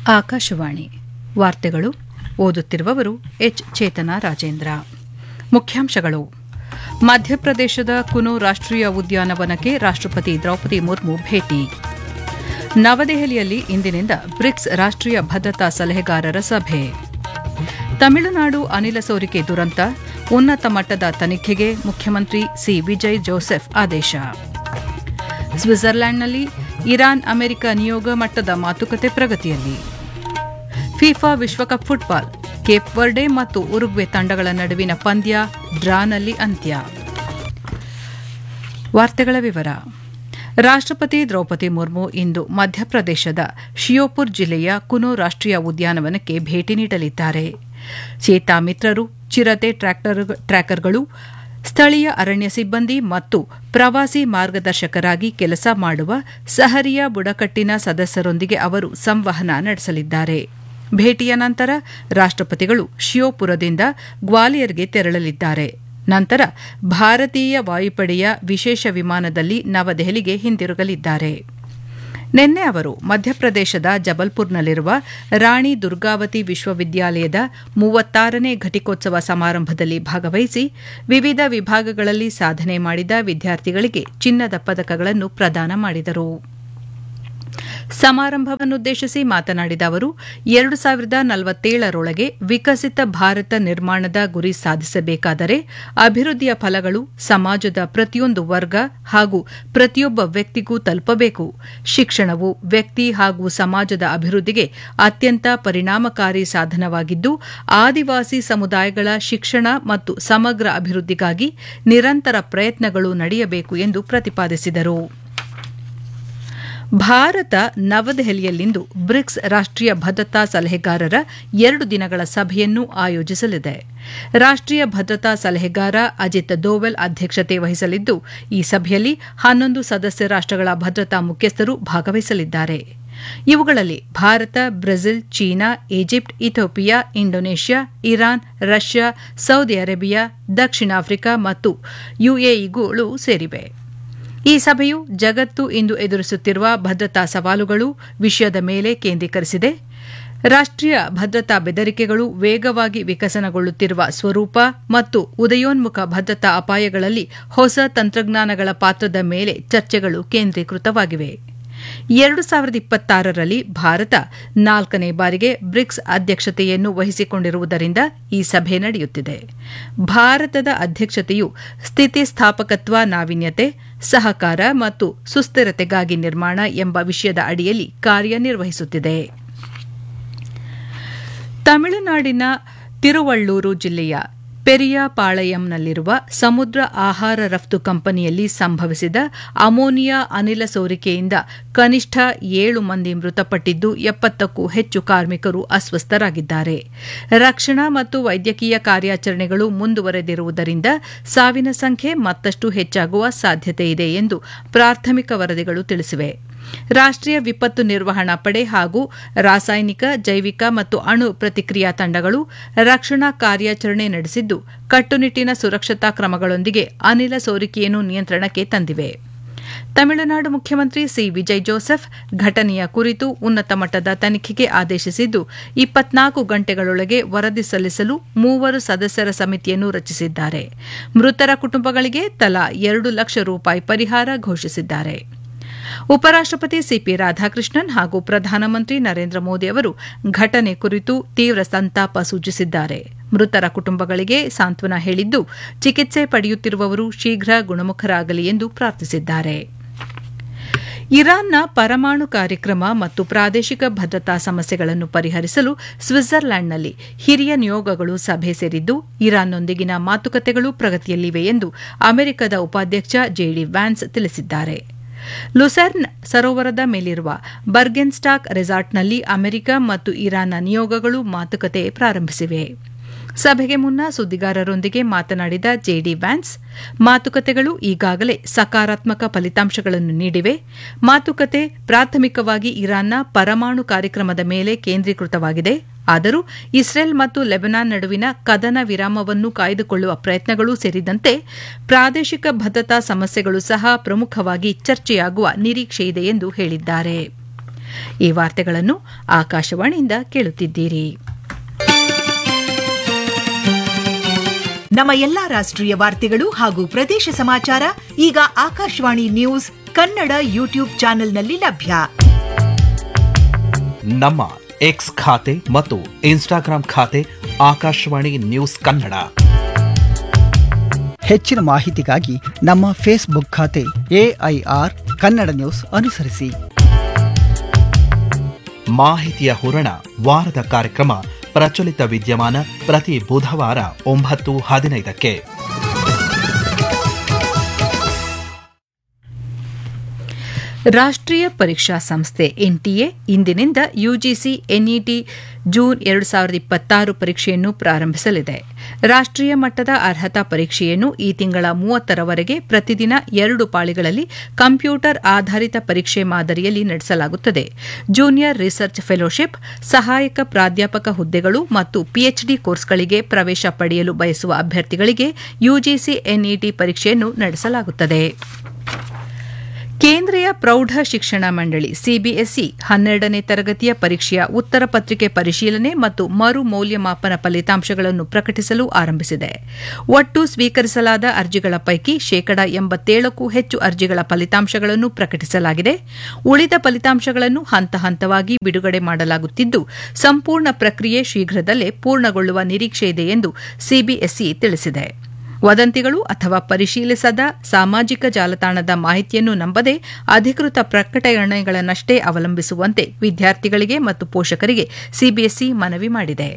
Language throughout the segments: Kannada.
ಆಕಾಶವಾಣಿ ವಾರ್ತೆಗಳು ಓದುತ್ತಿರುವವರು ಎಚ್ ಚೇತನ ರಾಜೇಂದ್ರ ಮುಖ್ಯಾಂಶಗಳು ಮಧ್ಯಪ್ರದೇಶದ ಕುನು ರಾಷ್ಟ್ರೀಯ ಉದ್ಯಾನವನಕ್ಕೆ ರಾಷ್ಟ್ರಪತಿ ದ್ರೌಪದಿ ಮುರ್ಮು ಭೇಟಿ ನವದೆಹಲಿಯಲ್ಲಿ ಇಂದಿನಿಂದ ಬ್ರಿಕ್ಸ್ ರಾಷ್ಟ್ರೀಯ ಭದ್ರತಾ ಸಲಹೆಗಾರರ ಸಭೆ ತಮಿಳುನಾಡು ಅನಿಲ ಸೋರಿಕೆ ದುರಂತ ಉನ್ನತ ಮಟ್ಟದ ತನಿಖೆಗೆ ಮುಖ್ಯಮಂತ್ರಿ ಸಿ ವಿಜಯ್ ಜೋಸೆಫ್ ಆದೇಶ ಸ್ವಿಟ್ಜರ್ಲೆಂಡ್ನಲ್ಲಿ ಇರಾನ್ ಅಮೆರಿಕ ನಿಯೋಗ ಮಟ್ಟದ ಮಾತುಕತೆ ಪ್ರಗತಿಯಲ್ಲಿ ಫಿಫಾ ವಿಶ್ವಕಪ್ ಫುಟ್ಬಾಲ್ ಕೇಪ್ ವರ್ಡೆ ಮತ್ತು ಉರುಗ್ವೆ ತಂಡಗಳ ನಡುವಿನ ಪಂದ್ಯ ಡ್ರಾನಲ್ಲಿ ಅಂತ್ಯ ವಾರ್ತೆಗಳ ವಿವರ ರಾಷ್ಟ್ರಪತಿ ದ್ರೌಪದಿ ಮುರ್ಮು ಇಂದು ಮಧ್ಯಪ್ರದೇಶದ ಶಿಯೋಪುರ್ ಜಿಲ್ಲೆಯ ಕುನೋ ರಾಷ್ಟ್ರೀಯ ಉದ್ಯಾನವನಕ್ಕೆ ಭೇಟಿ ನೀಡಲಿದ್ದಾರೆ ಚೇತಾ ಮಿತ್ರರು ಚಿರತೆ ಟ್ರ್ಯಾಕರ್ಗಳು ಸ್ಥಳೀಯ ಅರಣ್ಯ ಸಿಬ್ಬಂದಿ ಮತ್ತು ಪ್ರವಾಸಿ ಮಾರ್ಗದರ್ಶಕರಾಗಿ ಕೆಲಸ ಮಾಡುವ ಸಹರಿಯ ಬುಡಕಟ್ಟಿನ ಸದಸ್ಯರೊಂದಿಗೆ ಅವರು ಸಂವಹನ ನಡೆಸಲಿದ್ದಾರೆ ಭೇಟಿಯ ನಂತರ ರಾಷ್ಟ್ರಪತಿಗಳು ಶಿಯೋಪುರದಿಂದ ಗ್ವಾಲಿಯರ್ಗೆ ತೆರಳಲಿದ್ದಾರೆ ನಂತರ ಭಾರತೀಯ ವಾಯುಪಡೆಯ ವಿಶೇಷ ವಿಮಾನದಲ್ಲಿ ನವದೆಹಲಿಗೆ ಹಿಂದಿರುಗಲಿದ್ದಾರೆ ನಿನ್ನೆ ಅವರು ಮಧ್ಯಪ್ರದೇಶದ ಜಬಲ್ಪುರ್ನಲ್ಲಿರುವ ರಾಣಿ ದುರ್ಗಾವತಿ ವಿಶ್ವವಿದ್ಯಾಲಯದ ಮೂವತ್ತಾರನೇ ಘಟಿಕೋತ್ಸವ ಸಮಾರಂಭದಲ್ಲಿ ಭಾಗವಹಿಸಿ ವಿವಿಧ ವಿಭಾಗಗಳಲ್ಲಿ ಸಾಧನೆ ಮಾಡಿದ ವಿದ್ಯಾರ್ಥಿಗಳಿಗೆ ಚಿನ್ನದ ಪದಕಗಳನ್ನು ಪ್ರದಾನ ಮಾಡಿದರು ಸಮಾರಂಭವನ್ನುದ್ದೇಶಿಸಿ ಮಾತನಾಡಿದ ಅವರು ಎರಡು ಸಾವಿರದ ನಲವತ್ತೇಳರೊಳಗೆ ವಿಕಸಿತ ಭಾರತ ನಿರ್ಮಾಣದ ಗುರಿ ಸಾಧಿಸಬೇಕಾದರೆ ಅಭಿವೃದ್ಧಿಯ ಫಲಗಳು ಸಮಾಜದ ಪ್ರತಿಯೊಂದು ವರ್ಗ ಹಾಗೂ ಪ್ರತಿಯೊಬ್ಬ ವ್ಯಕ್ತಿಗೂ ತಲುಪಬೇಕು ಶಿಕ್ಷಣವು ವ್ಯಕ್ತಿ ಹಾಗೂ ಸಮಾಜದ ಅಭಿವೃದ್ಧಿಗೆ ಅತ್ಯಂತ ಪರಿಣಾಮಕಾರಿ ಸಾಧನವಾಗಿದ್ದು ಆದಿವಾಸಿ ಸಮುದಾಯಗಳ ಶಿಕ್ಷಣ ಮತ್ತು ಸಮಗ್ರ ಅಭಿವೃದ್ಧಿಗಾಗಿ ನಿರಂತರ ಪ್ರಯತ್ನಗಳು ನಡೆಯಬೇಕು ಎಂದು ಪ್ರತಿಪಾದಿಸಿದರು ಭಾರತ ನವದೆಹಲಿಯಲ್ಲಿಂದು ಬ್ರಿಕ್ಸ್ ರಾಷ್ಟ್ರೀಯ ಭದ್ರತಾ ಸಲಹೆಗಾರರ ಎರಡು ದಿನಗಳ ಸಭೆಯನ್ನು ಆಯೋಜಿಸಲಿದೆ ರಾಷ್ಟ್ರೀಯ ಭದ್ರತಾ ಸಲಹೆಗಾರ ಅಜಿತ್ ದೋವೆಲ್ ಅಧ್ಯಕ್ಷತೆ ವಹಿಸಲಿದ್ದು ಈ ಸಭೆಯಲ್ಲಿ ಹನ್ನೊಂದು ಸದಸ್ಯ ರಾಷ್ಟಗಳ ಭದ್ರತಾ ಮುಖ್ಯಸ್ಥರು ಭಾಗವಹಿಸಲಿದ್ದಾರೆ ಇವುಗಳಲ್ಲಿ Bharat Brazil China Egypt Ethiopia Indonesia Iran Russia Saudi Arabia ದಕ್ಷಿಣ ಆಫ್ರಿಕಾ ಮತ್ತು ಯುಎಇಗಳು ಸೇರಿವೆ ಈ ಸಭೆಯು ಜಗತ್ತು ಇಂದು ಎದುರಿಸುತ್ತಿರುವ ಭದ್ರತಾ ಸವಾಲುಗಳು ವಿಷಯದ ಮೇಲೆ ಕೇಂದ್ರೀಕರಿಸಿದೆ ರಾಷ್ಟ್ರೀಯ ಭದ್ರತಾ ಬೆದರಿಕೆಗಳು ವೇಗವಾಗಿ ವಿಕಸನಗೊಳ್ಳುತ್ತಿರುವ ಸ್ವರೂಪ ಮತ್ತು ಉದಯೋನ್ಮುಖ ಭದ್ರತಾ ಅಪಾಯಗಳಲ್ಲಿ ಹೊಸ ತಂತ್ರಜ್ಞಾನಗಳ ಪಾತ್ರದ ಮೇಲೆ ಚರ್ಚೆಗಳು ಕೇಂದ್ರೀಕೃತವಾಗಿವೆ ಎರಡು ಸಾವಿರದ ಇಪ್ಪತ್ತಾರರಲ್ಲಿ ಭಾರತ ನಾಲ್ಕನೇ ಬಾರಿಗೆ ಬ್ರಿಕ್ಸ್ ಅಧ್ಯಕ್ಷತೆಯನ್ನು ವಹಿಸಿಕೊಂಡಿರುವುದರಿಂದ ಈ ಸಭೆ ನಡೆಯುತ್ತಿದೆ ಭಾರತದ ಅಧ್ಯಕ್ಷತೆಯು ಸ್ಥಿತಿಸ್ಥಾಪಕತ್ವ ನಾವೀನ್ಯತೆ ಸಹಕಾರ ಮತ್ತು ಸುಸ್ಥಿರತೆಗಾಗಿ ನಿರ್ಮಾಣ ಎಂಬ ವಿಷಯದ ಅಡಿಯಲ್ಲಿ ಕಾರ್ಯನಿರ್ವಹಿಸುತ್ತಿದೆ ತಮಿಳುನಾಡಿನ ತಿರುವಳ್ಳೂರು ಜಿಲ್ಲೆಯ ಪೆರಿಯಾಪಾಳಯಂನಲ್ಲಿರುವ ಸಮುದ್ರ ಆಹಾರ ರಫ್ತು ಕಂಪನಿಯಲ್ಲಿ ಸಂಭವಿಸಿದ ಅಮೋನಿಯಾ ಅನಿಲ ಸೋರಿಕೆಯಿಂದ ಕನಿಷ್ಠ ಏಳು ಮಂದಿ ಮೃತಪಟ್ಟಿದ್ದು ಎಪ್ಪತ್ತಕ್ಕೂ ಹೆಚ್ಚು ಕಾರ್ಮಿಕರು ಅಸ್ವಸ್ಥರಾಗಿದ್ದಾರೆ ರಕ್ಷಣಾ ಮತ್ತು ವೈದ್ಯಕೀಯ ಕಾರ್ಯಾಚರಣೆಗಳು ಮುಂದುವರೆದಿರುವುದರಿಂದ ಸಾವಿನ ಸಂಖ್ಯೆ ಮತ್ತಷ್ಟು ಹೆಚ್ಚಾಗುವ ಸಾಧ್ಯತೆಯಿದೆ ಎಂದು ಪ್ರಾಥಮಿಕ ವರದಿಗಳು ತಿಳಿಸಿವೆ ರಾಷ್ಟ್ರೀಯ ವಿಪತ್ತು ನಿರ್ವಹಣಾ ಪಡೆ ಹಾಗೂ ರಾಸಾಯನಿಕ ಜೈವಿಕ ಮತ್ತು ಅಣು ಪ್ರತಿಕ್ರಿಯಾ ತಂಡಗಳು ರಕ್ಷಣಾ ಕಾರ್ಯಾಚರಣೆ ನಡೆಸಿದ್ದು ಕಟ್ಟುನಿಟ್ಟಿನ ಸುರಕ್ಷತಾ ಕ್ರಮಗಳೊಂದಿಗೆ ಅನಿಲ ಸೋರಿಕೆಯನ್ನು ನಿಯಂತ್ರಣಕ್ಕೆ ತಂದಿವೆ ತಮಿಳುನಾಡು ಮುಖ್ಯಮಂತ್ರಿ ಸಿ ವಿಜಯ್ ಜೋಸೆಫ್ ಘಟನೆಯ ಕುರಿತು ಉನ್ನತ ಮಟ್ಟದ ತನಿಖೆಗೆ ಆದೇಶಿಸಿದ್ದು ಇಪ್ಪತ್ನಾಲ್ಕು ಗಂಟೆಗಳೊಳಗೆ ವರದಿ ಸಲ್ಲಿಸಲು ಮೂವರು ಸದಸ್ಯರ ಸಮಿತಿಯನ್ನು ರಚಿಸಿದ್ದಾರೆ ಮೃತರ ಕುಟುಂಬಗಳಿಗೆ ತಲಾ ಎರಡು ಲಕ್ಷ ರೂಪಾಯಿ ಪರಿಹಾರ ಘೋಷಿಸಿದ್ದಾರೆ ಉಪರಾಷ್ಟಪತಿ ಸಿಪಿ ರಾಧಾಕೃಷ್ಣನ್ ಹಾಗೂ ಪ್ರಧಾನಮಂತ್ರಿ ನರೇಂದ್ರ ಮೋದಿ ಅವರು ಘಟನೆ ಕುರಿತು ತೀವ್ರ ಸಂತಾಪ ಸೂಚಿಸಿದ್ದಾರೆ ಮೃತರ ಕುಟುಂಬಗಳಿಗೆ ಸಾಂತ್ವನ ಹೇಳಿದ್ದು ಚಿಕಿತ್ಸೆ ಪಡೆಯುತ್ತಿರುವವರು ಶೀಘ್ರ ಗುಣಮುಖರಾಗಲಿ ಎಂದು ಪ್ರಾರ್ಥಿಸಿದ್ದಾರೆ ಇರಾನ್ನ ಪರಮಾಣು ಕಾರ್ಯಕ್ರಮ ಮತ್ತು ಪ್ರಾದೇಶಿಕ ಭದ್ರತಾ ಸಮಸ್ಯೆಗಳನ್ನು ಪರಿಹರಿಸಲು ಸ್ವಿಟ್ಜರ್ಲೆಂಡ್ನಲ್ಲಿ ಹಿರಿಯ ನಿಯೋಗಗಳು ಸಭೆ ಸೇರಿದ್ದು ಇರಾನ್ನೊಂದಿಗಿನ ಮಾತುಕತೆಗಳು ಪ್ರಗತಿಯಲ್ಲಿವೆ ಎಂದು ಅಮೆರಿಕದ ಉಪಾಧ್ಯಕ್ಷ ಜೆಡಿ ವ್ಯಾನ್ಸ್ ತಿಳಿಸಿದ್ದಾರೆ ಲುಸೆರ್ನ್ ಸರೋವರದ ಮೇಲಿರುವ ಬರ್ಗೆನ್ಸ್ಟಾಕ್ ರೆಸಾರ್ಟ್ನಲ್ಲಿ ಅಮೆರಿಕ ಮತ್ತು ಇರಾನ್ನ ನಿಯೋಗಗಳು ಮಾತುಕತೆ ಪ್ರಾರಂಭಿಸಿವೆ ಸಭೆಗೆ ಮುನ್ನ ಸುದ್ದಿಗಾರರೊಂದಿಗೆ ಮಾತನಾಡಿದ ಜೆಡಿ ವ್ಯಾನ್ಸ್ ಮಾತುಕತೆಗಳು ಈಗಾಗಲೇ ಸಕಾರಾತ್ಮಕ ಫಲಿತಾಂಶಗಳನ್ನು ನೀಡಿವೆ ಮಾತುಕತೆ ಪ್ರಾಥಮಿಕವಾಗಿ ಇರಾನ್ನ ಪರಮಾಣು ಕಾರ್ಯಕ್ರಮದ ಮೇಲೆ ಕೇಂದ್ರೀಕೃತವಾಗಿದೆ ಆದರೂ ಇಸ್ರೇಲ್ ಮತ್ತು ಲೆಬನಾನ್ ನಡುವಿನ ಕದನ ವಿರಾಮವನ್ನು ಕಾಯ್ದುಕೊಳ್ಳುವ ಪ್ರಯತ್ನಗಳೂ ಸೇರಿದಂತೆ ಪ್ರಾದೇಶಿಕ ಭದ್ರತಾ ಸಮಸ್ಯೆಗಳು ಸಹ ಪ್ರಮುಖವಾಗಿ ಚರ್ಚೆಯಾಗುವ ನಿರೀಕ್ಷೆಯಿದೆ ಎಂದು ಹೇಳಿದ್ದಾರೆ ಈ ವಾರ್ತೆಗಳನ್ನು ಆಕಾಶವಾಣಿಯಿಂದ ಕೇಳುತ್ತಿದ್ದೀರಿ ನಮ್ಮ ಎಲ್ಲಾ ರಾಷ್ಟ್ರೀಯ ವಾರ್ತೆಗಳು ಹಾಗೂ ಪ್ರದೇಶ ಸಮಾಚಾರ ಈಗ ಆಕಾಶವಾಣಿ ನ್ಯೂಸ್ ಕನ್ನಡ ಯೂಟ್ಯೂಬ್ ಚಾನೆಲ್ನಲ್ಲಿ ಲಭ್ಯ ನಮ್ಮ ಎಕ್ಸ್ ಖಾತೆ ಮತ್ತು ಇನ್ಸ್ಟಾಗ್ರಾಂ ಖಾತೆ ಆಕಾಶವಾಣಿ ನ್ಯೂಸ್ ಕನ್ನಡ ಹೆಚ್ಚಿನ ಮಾಹಿತಿಗಾಗಿ ನಮ್ಮ ಫೇಸ್ಬುಕ್ ಖಾತೆ ಎಐಆರ್ ಕನ್ನಡ ನ್ಯೂಸ್ ಅನುಸರಿಸಿ ಮಾಹಿತಿಯ ಹೂರಣ ವಾರದ ಕಾರ್ಯಕ್ರಮ ಪ್ರಚಲಿತ ವಿದ್ಯಮಾನ ಪ್ರತಿ ಬುಧವಾರ ಒಂಬತ್ತು ಹದಿನೈದಕ್ಕೆ ರಾಷ್ಟ್ರೀಯ ಪರೀಕ್ಷಾ ಸಂಸ್ಥೆ ಎನ್ಟಿಎ ಇಂದಿನಿಂದ ಯುಜಿಸಿ ಎನ್ಇಟಿ ಜೂನ್ ಎರಡು ಸಾವಿರದ ಇಪ್ಪತ್ತಾರು ಪರೀಕ್ಷೆಯನ್ನು ಪ್ರಾರಂಭಿಸಲಿದೆ ರಾಷ್ಟ್ರೀಯ ಮಟ್ಟದ ಅರ್ಹತಾ ಪರೀಕ್ಷೆಯನ್ನು ಈ ತಿಂಗಳ ಮೂವತ್ತರವರೆಗೆ ಪ್ರತಿದಿನ ಎರಡು ಪಾಳಿಗಳಲ್ಲಿ ಕಂಪ್ಯೂಟರ್ ಆಧಾರಿತ ಪರೀಕ್ಷೆ ಮಾದರಿಯಲ್ಲಿ ನಡೆಸಲಾಗುತ್ತದೆ ಜೂನಿಯರ್ ರಿಸರ್ಚ್ ಫೆಲೋಶಿಪ್ ಸಹಾಯಕ ಪ್ರಾಧ್ಯಾಪಕ ಹುದ್ದೆಗಳು ಮತ್ತು ಪಿಎಚ್ಡಿ ಕೋರ್ಸ್ಗಳಿಗೆ ಪ್ರವೇಶ ಪಡೆಯಲು ಬಯಸುವ ಅಭ್ಯರ್ಥಿಗಳಿಗೆ ಯುಜಿಸಿ ಎನ್ಇಟಿ ಪರೀಕ್ಷೆಯನ್ನು ನಡೆಸಲಾಗುತ್ತದೆ ಕೇಂದ್ರೀಯ ಪ್ರೌಢ ಶಿಕ್ಷಣ ಮಂಡಳಿ ಸಿಬಿಎಸ್ಇ ಹನ್ನೆರಡನೇ ತರಗತಿಯ ಪರೀಕ್ಷೆಯ ಉತ್ತರ ಪತ್ರಿಕೆ ಪರಿಶೀಲನೆ ಮತ್ತು ಮರು ಮೌಲ್ಯಮಾಪನ ಫಲಿತಾಂಶಗಳನ್ನು ಪ್ರಕಟಿಸಲು ಆರಂಭಿಸಿದೆ ಒಟ್ಟು ಸ್ವೀಕರಿಸಲಾದ ಅರ್ಜಿಗಳ ಪೈಕಿ ಶೇಕಡ ಎಂಬತ್ತೇಳಕ್ಕೂ ಹೆಚ್ಚು ಅರ್ಜಿಗಳ ಫಲಿತಾಂಶಗಳನ್ನು ಪ್ರಕಟಿಸಲಾಗಿದೆ ಉಳಿದ ಫಲಿತಾಂಶಗಳನ್ನು ಹಂತ ಹಂತವಾಗಿ ಬಿಡುಗಡೆ ಮಾಡಲಾಗುತ್ತಿದ್ದು ಸಂಪೂರ್ಣ ಪ್ರಕ್ರಿಯೆ ಶೀಘ್ರದಲ್ಲೇ ಪೂರ್ಣಗೊಳ್ಳುವ ನಿರೀಕ್ಷೆ ಇದೆ ಎಂದು ಸಿಬಿಎಸ್ಇ ತಿಳಿಸಿದೆ ವದಂತಿಗಳು ಅಥವಾ ಪರಿಶೀಲಿಸದ ಸಾಮಾಜಿಕ ಜಾಲತಾಣದ ಮಾಹಿತಿಯನ್ನು ನಂಬದೆ ಅಧಿಕೃತ ಪ್ರಕಟಣೆಗಳನ್ನಷ್ಟೇ ಅವಲಂಬಿಸುವಂತೆ ವಿದ್ಯಾರ್ಥಿಗಳಿಗೆ ಮತ್ತು ಪೋಷಕರಿಗೆ ಸಿಬಿಎಸ್ಇ ಮನವಿ ಮಾಡಿದೆ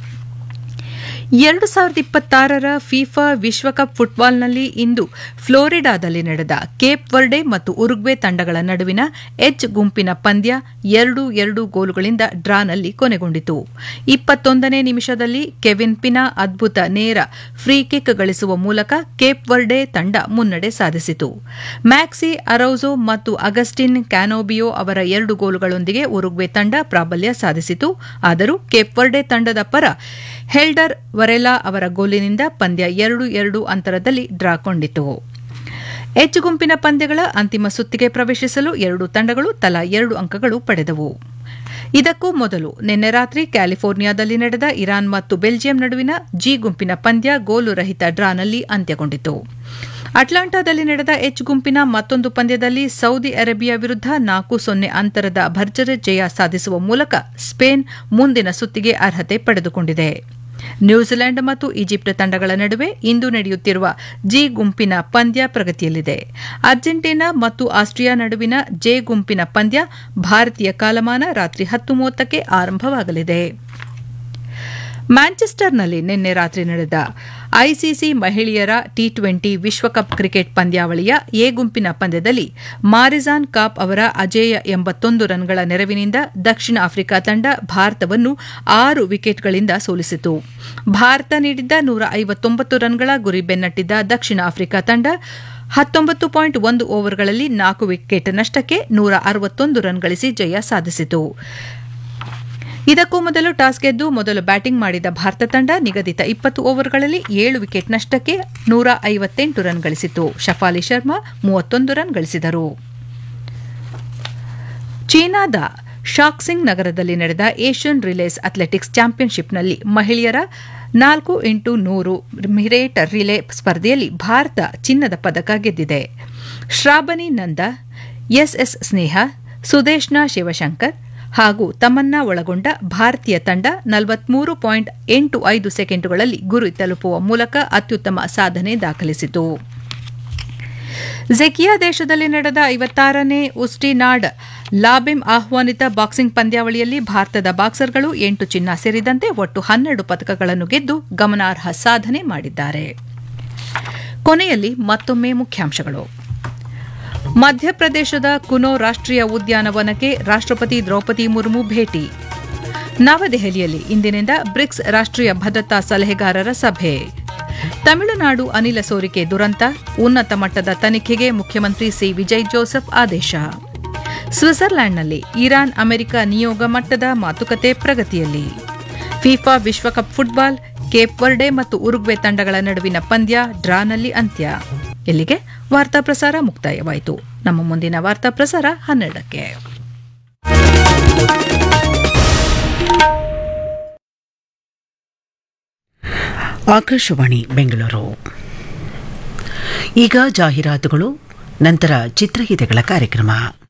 ಎರಡು ಸಾವಿರದ ಇಪ್ಪತ್ತಾರರ ಫಿಫಾ ವಿಶ್ವಕಪ್ ಫುಟ್ಬಾಲ್ನಲ್ಲಿ ಇಂದು ಫ್ಲೋರಿಡಾದಲ್ಲಿ ನಡೆದ ಕೇಪ್ ವರ್ಡೆ ಮತ್ತು ಉರುಗ್ವೆ ತಂಡಗಳ ನಡುವಿನ ಎಚ್ ಗುಂಪಿನ ಪಂದ್ಯ ಎರಡು ಎರಡು ಗೋಲುಗಳಿಂದ ಡ್ರಾನಲ್ಲಿ ಕೊನೆಗೊಂಡಿತು ಇಪ್ಪತ್ತೊಂದನೇ ನಿಮಿಷದಲ್ಲಿ ಕೆವಿನ್ ಪಿನಾ ಅದ್ಭುತ ನೇರ ಫ್ರೀ ಕಿಕ್ ಗಳಿಸುವ ಮೂಲಕ ಕೇಪ್ ವರ್ಡೆ ತಂಡ ಮುನ್ನಡೆ ಸಾಧಿಸಿತು ಮ್ಯಾಕ್ಸಿ ಅರೌಜೋ ಮತ್ತು ಅಗಸ್ಟಿನ್ ಕ್ಯಾನೋಬಿಯೋ ಅವರ ಎರಡು ಗೋಲುಗಳೊಂದಿಗೆ ಉರುಗ್ವೆ ತಂಡ ಪ್ರಾಬಲ್ಯ ಸಾಧಿಸಿತು ಆದರೂ ಕೇಪ್ ವರ್ಡೆ ತಂಡದ ಪರ ಹೆಲ್ಡರ್ ವರೆಲಾ ಅವರ ಗೋಲಿನಿಂದ ಪಂದ್ಯ ಎರಡು ಎರಡು ಅಂತರದಲ್ಲಿ ಡ್ರಾ ಕೊಂಡಿತು ಎಚ್ ಗುಂಪಿನ ಪಂದ್ಯಗಳ ಅಂತಿಮ ಸುತ್ತಿಗೆ ಪ್ರವೇಶಿಸಲು ಎರಡು ತಂಡಗಳು ತಲಾ ಎರಡು ಅಂಕಗಳು ಪಡೆದವು ಇದಕ್ಕೂ ಮೊದಲು ನಿನ್ನೆ ರಾತ್ರಿ ಕ್ಯಾಲಿಫೋರ್ನಿಯಾದಲ್ಲಿ ನಡೆದ ಇರಾನ್ ಮತ್ತು ಬೆಲ್ಜಿಯಂ ನಡುವಿನ ಜಿ ಗುಂಪಿನ ಪಂದ್ಯ ಗೋಲು ರಹಿತ ಡ್ರಾನಲ್ಲಿ ಅಂತ್ಯಗೊಂಡಿತು ಅಟ್ಲಾಂಟಾದಲ್ಲಿ ನಡೆದ ಎಚ್ ಗುಂಪಿನ ಮತ್ತೊಂದು ಪಂದ್ಯದಲ್ಲಿ ಸೌದಿ ಅರೇಬಿಯಾ ವಿರುದ್ಧ ನಾಲ್ಕು ಸೊನ್ನೆ ಅಂತರದ ಭರ್ಜರಿ ಜಯ ಸಾಧಿಸುವ ಮೂಲಕ ಸ್ಪೇನ್ ಮುಂದಿನ ಸುತ್ತಿಗೆ ಅರ್ಹತೆ ಪಡೆದುಕೊಂಡಿದೆ ನ್ಯೂಜಿಲೆಂಡ್ ಮತ್ತು ಈಜಿಪ್ಟ್ ತಂಡಗಳ ನಡುವೆ ಇಂದು ನಡೆಯುತ್ತಿರುವ ಜಿ ಗುಂಪಿನ ಪಂದ್ಯ ಪ್ರಗತಿಯಲ್ಲಿದೆ ಅರ್ಜೆಂಟೀನಾ ಮತ್ತು ಆಸ್ಟ್ರಿಯಾ ನಡುವಿನ ಜೆ ಗುಂಪಿನ ಪಂದ್ಯ ಭಾರತೀಯ ಕಾಲಮಾನ ರಾತ್ರಿ ಹತ್ತು ಮೂವತ್ತಕ್ಕೆ ಆರಂಭವಾಗಲಿದೆ ಮ್ಯಾಂಚೆಸ್ಟರ್ನಲ್ಲಿ ನಿನ್ನೆ ರಾತ್ರಿ ನಡೆದ ಐಸಿಸಿ ಮಹಿಳೆಯರ ಟಿ ಟ್ವೆಂಟಿ ವಿಶ್ವಕಪ್ ಕ್ರಿಕೆಟ್ ಪಂದ್ಯಾವಳಿಯ ಎ ಗುಂಪಿನ ಪಂದ್ಯದಲ್ಲಿ ಮಾರಿಜಾನ್ ಕಾಪ್ ಅವರ ಅಜೇಯ ಎಂಬತ್ತೊಂದು ರನ್ಗಳ ನೆರವಿನಿಂದ ದಕ್ಷಿಣ ಆಫ್ರಿಕಾ ತಂಡ ಭಾರತವನ್ನು ಆರು ವಿಕೆಟ್ಗಳಿಂದ ಸೋಲಿಸಿತು ಭಾರತ ನೀಡಿದ್ದ ನೂರ ಐವತ್ತೊಂಬತ್ತು ರನ್ಗಳ ಗುರಿ ಬೆನ್ನಟ್ಟಿದ್ದ ದಕ್ಷಿಣ ಆಫ್ರಿಕಾ ತಂಡ ಹತ್ತೊಂಬತ್ತು ಪಾಯಿಂಟ್ ಒಂದು ಓವರ್ಗಳಲ್ಲಿ ನಾಲ್ಕು ವಿಕೆಟ್ ನಷ್ಟಕ್ಕೆ ನೂರ ಅರವತ್ತೊಂದು ರನ್ ಗಳಿಸಿ ಜಯ ಸಾಧಿಸಿತು ಇದಕ್ಕೂ ಮೊದಲು ಟಾಸ್ ಗೆದ್ದು ಮೊದಲು ಬ್ಯಾಟಿಂಗ್ ಮಾಡಿದ ಭಾರತ ತಂಡ ನಿಗದಿತ ಇಪ್ಪತ್ತು ಓವರ್ಗಳಲ್ಲಿ ಏಳು ವಿಕೆಟ್ ನಷ್ಟಕ್ಕೆ ನೂರ ಐವತ್ತೆಂಟು ರನ್ ಗಳಿಸಿತು ಶಫಾಲಿ ಶರ್ಮಾ ಮೂವತ್ತೊಂದು ರನ್ ಗಳಿಸಿದರು ಚೀನಾದ ಶಾಕ್ಸಿಂಗ್ ನಗರದಲ್ಲಿ ನಡೆದ ಏಷ್ಯನ್ ರಿಲೇಸ್ ಅಥ್ಲೆಟಿಕ್ಸ್ ಚಾಂಪಿಯನ್ಶಿಪ್ನಲ್ಲಿ ಮಹಿಳೆಯರ ನಾಲ್ಕು ಇಂಟು ನೂರು ಮಿರೇಟ್ ರಿಲೇ ಸ್ಪರ್ಧೆಯಲ್ಲಿ ಭಾರತ ಚಿನ್ನದ ಪದಕ ಗೆದ್ದಿದೆ ಶ್ರಾಬನಿ ನಂದ ಎಸ್ಎಸ್ ಸ್ನೇಹ ಸುದೇಶ್ನಾ ಶಿವಶಂಕರ್ ಹಾಗೂ ತಮ್ಮನ್ನ ಒಳಗೊಂಡ ಭಾರತೀಯ ತಂಡ ನಲವತ್ಮೂರು ಪಾಯಿಂಟ್ ಎಂಟು ಐದು ಸೆಕೆಂಡುಗಳಲ್ಲಿ ಗುರಿ ತಲುಪುವ ಮೂಲಕ ಅತ್ಯುತ್ತಮ ಸಾಧನೆ ದಾಖಲಿಸಿತು ಝೆಕಿಯಾ ದೇಶದಲ್ಲಿ ನಡೆದ ಐವತ್ತಾರನೇ ಉಸ್ಟಿನಾಡ್ ಲಾಬೆಮ್ ಆಹ್ವಾನಿತ ಬಾಕ್ಸಿಂಗ್ ಪಂದ್ಯಾವಳಿಯಲ್ಲಿ ಭಾರತದ ಬಾಕ್ಸರ್ಗಳು ಎಂಟು ಚಿನ್ನ ಸೇರಿದಂತೆ ಒಟ್ಟು ಹನ್ನೆರಡು ಪದಕಗಳನ್ನು ಗೆದ್ದು ಗಮನಾರ್ಹ ಸಾಧನೆ ಮಾಡಿದ್ದಾರೆ ಕೊನೆಯಲ್ಲಿ ಮತ್ತೊಮ್ಮೆ ಮುಖ್ಯಾಂಶಗಳು ಮಧ್ಯಪ್ರದೇಶದ ಕುನೋ ರಾಷ್ಟ್ರೀಯ ಉದ್ಯಾನವನಕ್ಕೆ ರಾಷ್ಟ್ರಪತಿ ದ್ರೌಪದಿ ಮುರ್ಮು ಭೇಟಿ ನವದೆಹಲಿಯಲ್ಲಿ ಇಂದಿನಿಂದ ಬ್ರಿಕ್ಸ್ ರಾಷ್ಟ್ರೀಯ ಭದ್ರತಾ ಸಲಹೆಗಾರರ ಸಭೆ ತಮಿಳುನಾಡು ಅನಿಲ ಸೋರಿಕೆ ದುರಂತ ಉನ್ನತ ಮಟ್ಟದ ತನಿಖೆಗೆ ಮುಖ್ಯಮಂತ್ರಿ ಸಿ ವಿಜಯ್ ಜೋಸೆಫ್ ಆದೇಶ ಸ್ವಿಟ್ಜರ್ಲ್ಯಾಂಡ್ನಲ್ಲಿ ಇರಾನ್ ಅಮೆರಿಕ ನಿಯೋಗ ಮಟ್ಟದ ಮಾತುಕತೆ ಪ್ರಗತಿಯಲ್ಲಿ ಫಿಫಾ ವಿಶ್ವಕಪ್ ಫುಟ್ಬಾಲ್ ಕೇಪ್ ವರ್ಡೆ ಮತ್ತು ಉರುಗ್ವೆ ತಂಡಗಳ ನಡುವಿನ ಪಂದ್ಯ ಡ್ರಾನಲ್ಲಿ ಅಂತ್ಯ ಇಲ್ಲಿಗೆ ವಾರ್ತಾ ಪ್ರಸಾರ ಮುಕ್ತಾಯವಾಯಿತು ನಮ್ಮ ಮುಂದಿನ ವಾರ್ತಾ ಪ್ರಸಾರ ಹನ್ನೆರಡಕ್ಕೆ ಆಕಾಶವಾಣಿ ಬೆಂಗಳೂರು ಈಗ ಜಾಹೀರಾತುಗಳು ನಂತರ ಚಿತ್ರಗೀತೆಗಳ ಕಾರ್ಯಕ್ರಮ